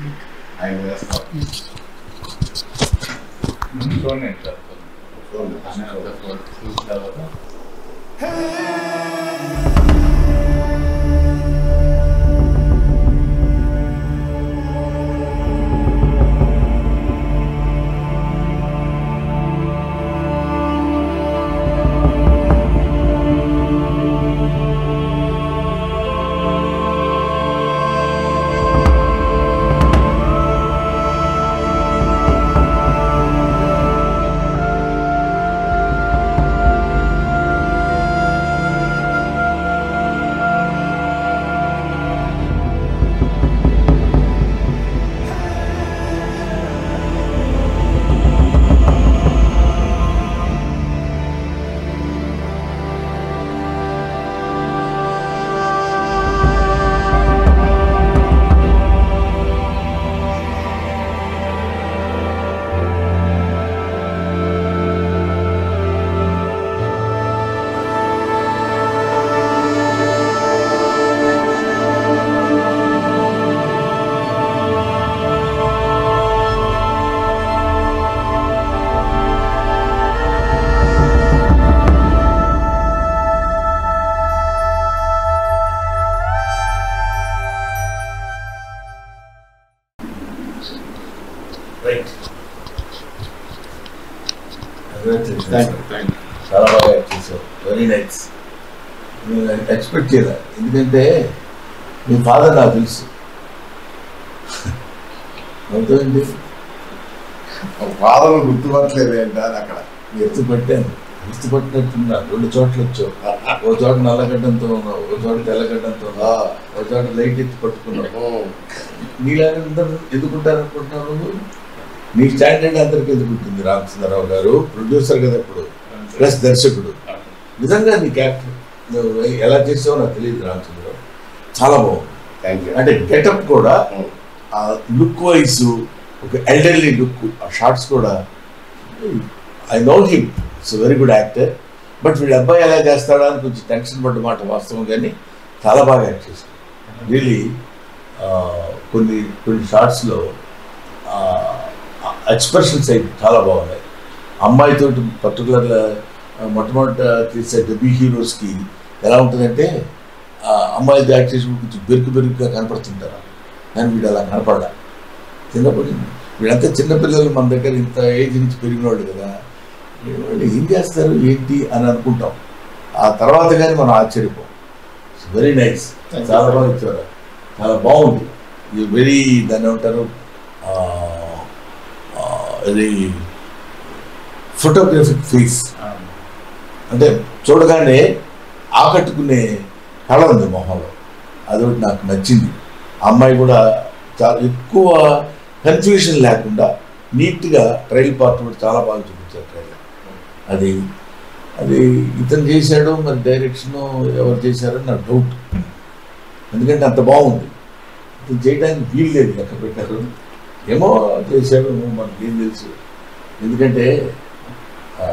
ఆయన వేస్తాం చూడండి సార్ చూడండి. చూసిన తర్వాత right thank you thank you చాలా బాగా యాక్ట్ చేశావు వెరీ నైస్ నేను ఎక్స్పెక్ట్ చేయలే ఎందుకంటే మీ ఫాదర్ నాకు తెలుసు అర్థమైంది వాళ్ళను గుర్తుపట్టలేదు ఏంటని అక్కడ గుర్తుపట్టాను గుర్తుపట్టినట్టున్నా రెండు చోట్ల వచ్చావు ఓ చోట నల్లగడ్డంతో ఉన్నావు ఓ చోట తెల్లగడ్డంతో ఉన్నావు ఓ చోట లైట్ ఎత్తి పట్టుకున్నావు నీలాగా అందరూ ఎదుర్కొంటారు అనుకుంటున్నావు నువ్వు నీ స్టాండర్డ్ అందరికి ఎదుర్కొంటుంది రామచంద్రరావు గారు ప్రొడ్యూసర్ కదా ఇప్పుడు ప్లస్ దర్శకుడు నిజంగా నీ క్యారెక్టర్ నువ్వు ఎలా చేసావో నాకు తెలియదు రామచంద్రరావు చాలా బాగుంది థ్యాంక్ యూ అంటే గెటప్ కూడా ఆ లుక్ వైజ్ ఒక ఎల్డర్లీ లుక్ ఆ షార్ట్స్ కూడా I know him it's very good actor but వీడి అబ్బాయి ఎలా చేస్తాడా అని కొంచెం టెన్షన్ పడ్డ మాట వాస్తవం కానీ చాలా బాగా యాక్ట్ చేశాడు రియలీ కొన్ని కొన్ని షార్ట్స్లో ఎక్స్ప్రెషన్స్ అయితే చాలా బాగున్నాయి అమ్మాయితో పర్టికులర్గా మొట్టమొదట తీసే డెబ్యూ హీరోస్కి ఎలా ఉంటుందంటే ఆ అమ్మాయి యాక్ట్ చేసినప్పుడు కొంచెం బెరుకు బెరుకుగా కనపడుతుంటారు కానీ వీడు అలా కనపడ చిన్నప్పటి నుంచి వీళ్ళంతా చిన్నపిల్లలు మన దగ్గర ఇంత ఏజ్ నుంచి పెరిగిన వాళ్ళు కదా వీళ్ళు ఏం చేస్తారు ఏంటి అని అనుకుంటాం ఆ తర్వాత కానీ మనం ఆశ్చర్యపోం వెరీ నైస్ Thank you. చాలా బాగా ఇచ్చారు చాలా బాగుంది ఇది వెరీ దాన్ని ఏమంటారు ఆ, ఆ, ఇది ఫోటోగ్రఫిక్ ఫేస్ అంటే చూడగానే ఆకట్టుకునే కళ ఉంది మొహంలో అదొకటి నాకు నచ్చింది ఆ అమ్మాయి కూడా చాలా ఎక్కువ కన్ఫ్యూషన్ లేకుండా నీట్గా ట్రైల్ పార్ట్ కూడా చాలా బాగా చూపించారు ట్రైలర్ అది అది ఇతను చేశాడో మరి డైరెక్షన్ ఎవరు చేశారో నాకు డౌట్ ఎందుకంటే అంత బాగుంది ఇది చేయడానికి వీలు లేదు లెక్క పెట్టారు ఏమో చేశాడు మనకి ఏం తెలుసు ఎందుకంటే ఆ,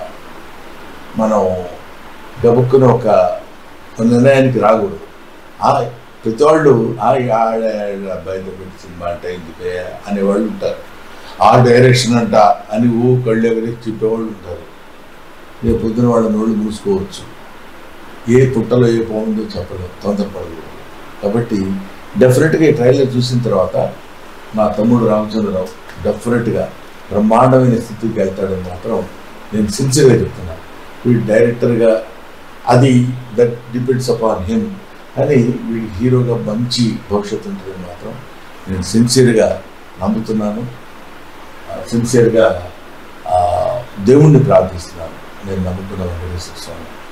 మనం గబుక్కున ఒక నిర్ణయానికి రాకూడదు ఆ ప్రతి వాళ్ళు ఆ ఆడ అబ్బాయితో పెట్టి సినిమా అంటే ఎందుకే అనేవాళ్ళు ఉంటారు ఆ డైరెక్షన్ అంట అని ఊ కళ్ళు ఎగరేసి చెప్పేవాళ్ళు ఉంటారు రేపు పొద్దున వాళ్ళ నోళ్ళు మూసుకోవచ్చు ఏ పుట్టలో ఏ పోతుందో చెప్పలేము తొందరపడకూడదు కాబట్టి డెఫినెట్గా ఈ ట్రైలర్ చూసిన తర్వాత మా తమ్ముడు రామచంద్రరావు డెఫినెట్గా బ్రహ్మాండమైన స్థితికి వెళ్తాడని మాత్రం నేను సిన్సియర్గా చెప్తున్నాను వీడు డైరెక్టర్గా అది దట్ డిపెండ్స్ అపాన్ హిమ్ కానీ వీడి హీరోగా మంచి భవిష్యత్తు ఉంటుందని మాత్రం నేను సిన్సియర్గా నమ్ముతున్నాను సిన్సియర్గా దేవుణ్ణి ప్రార్థిస్తున్నాను నేను నమ్ముతున్న వెంకటేశ్వర స్వామి